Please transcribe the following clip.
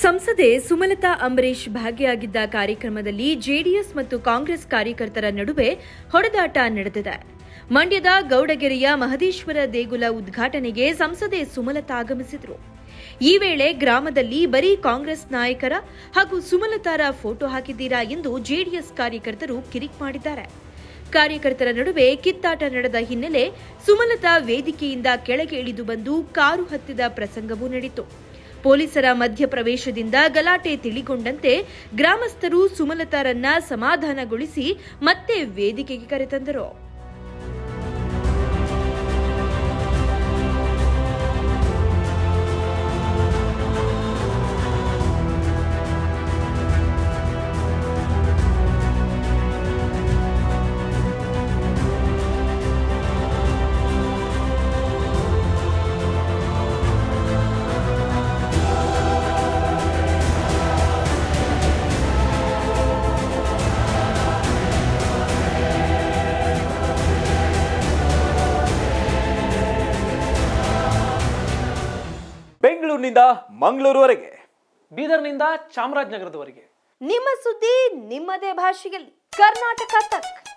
ಸಂಸದೆ ಸುಮಲತಾ ಅಂಬರೀಶ್ ಭಾಗಿಯಾಗಿದ್ದ ಕಾರ್ಯಕ್ರಮದಲ್ಲಿ ಜೆಡಿಎಸ್ ಮತ್ತು ಕಾಂಗ್ರೆಸ್ ಕಾರ್ಯಕರ್ತರ ನಡುವೆ ಹೊಡೆದಾಟ ನಡೆದಿದೆ ಮಂಡ್ಯದ ಗೌಡಗೆರೆಯ ಮಹದೇಶ್ವರ ದೇಗುಲ ಉದ್ಘಾಟನೆಗೆ ಸಂಸದೆ ಸುಮಲತಾ ಆಗಮಿಸಿದ್ರು ಈ ವೇಳೆ ಗ್ರಾಮದಲ್ಲಿ ಬರೀ ಕಾಂಗ್ರೆಸ್ ನಾಯಕರ ಹಾಗೂ ಸುಮಲತಾರ ಫೋಟೋ ಹಾಕಿದ್ದೀರಾ ಎಂದು ಜೆಡಿಎಸ್ ಕಾರ್ಯಕರ್ತರು ಕಿರಿಕ್ ಮಾಡಿದ್ದಾರೆ ಕಾರ್ಯಕರ್ತರ ನಡುವೆ ಕಿತ್ತಾಟ ನಡೆದ ಹಿನ್ನೆಲೆ ಸುಮಲತಾ ವೇದಿಕೆಯಿಂದ ಕೆಳಗೆ ಇಳಿದು ಬಂದು ಕಾರು ಹತ್ತಿದ ಪ್ರಸಂಗವೂ ನಡೆಯಿತು ಪೊಲೀಸರ ಮಧ್ಯಪ್ರವೇಶದಿಂದ ಗಲಾಟೆ ತಿಳಿಗೊಂಡಂತೆ ಗ್ರಾಮಸ್ಥರು ಸುಮಲತಾರನ್ನ ಸಮಾಧಾನಗೊಳಿಸಿ ಮತ್ತೆ ವೇದಿಕೆಗೆ ಕರೆತಂದರು ಬೆಂಗಳೂರಿನಿಂದ ಮಂಗಳೂರುವರೆಗೆ ಬೀದರ್ನಿಂದ ಚಾಮರಾಜನಗರದವರೆಗೆ ನಿಮ್ಮ ಸುದ್ದಿ ನಿಮ್ಮದೇ ಭಾಷೆಯಲ್ಲಿ ಕರ್ನಾಟಕ ತಕ್